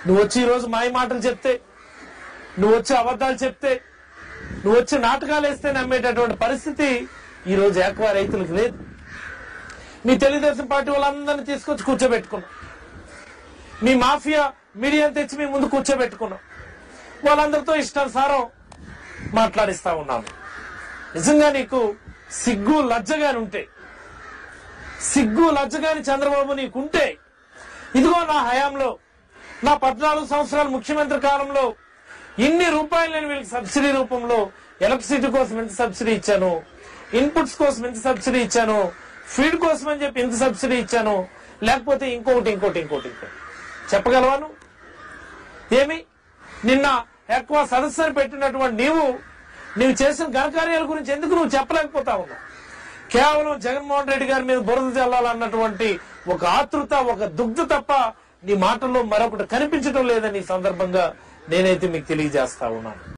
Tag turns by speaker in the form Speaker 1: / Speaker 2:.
Speaker 1: నువ్వు వచ్చి ఈ రోజు మాయ మాటలు చెప్తే నువ్వు వచ్చి అబద్ధాలు చెప్తే నువ్వు వచ్చి నాటకాలు వేస్తే నమ్మేటటువంటి పరిస్థితి ఈ రోజు ఏకవా రైతులకు లేదు మీ తెలుగుదేశం పార్టీ వాళ్ళందరినీ తీసుకొచ్చి కూర్చోబెట్టుకున్నాం మీ మాఫియా మీడియాని తెచ్చి మీ ముందు కూర్చోబెట్టుకున్నాం వాళ్ళందరితో ఇష్టానుసారం మాట్లాడిస్తా ఉన్నాను నిజంగా నీకు సిగ్గు లజ్జగాని ఉంటే సిగ్గు లజ్జగాని చంద్రబాబు నీకుంటే ఇదిగో నా హయాంలో నా పద్నాలుగు సంవత్సరాల ముఖ్యమంత్రి కాలంలో ఇన్ని రూపాయలు నేను వీళ్ళకి సబ్సిడీ రూపంలో ఎలక్ట్రిసిటీ కోసం ఎంత సబ్సిడీ ఇచ్చాను ఇన్పుట్స్ కోసం ఎంత సబ్సిడీ ఇచ్చాను ఫీడ్ కోసం అని చెప్పి ఎంత సబ్సిడీ ఇచ్చాను లేకపోతే ఇంకొకటి ఇంకోటి ఇంకోటి ఇంకోటి చెప్పగలవా నువ్వు ఏమి నిన్న ఎక్కువ సదస్సును పెట్టినటువంటి నీవు నీవు చేసిన ఘనకార్యాల గురించి ఎందుకు నువ్వు చెప్పలేకపోతా ఉన్నావు కేవలం జగన్మోహన్ రెడ్డి గారి మీద బురద చల్లాలన్నటువంటి ఒక ఆతృత ఒక దుగ్ధ తప్ప నీ మాటల్లో మరొకటి కనిపించడం లేదని ఈ సందర్భంగా నేనైతే మీకు తెలియజేస్తా ఉన్నాను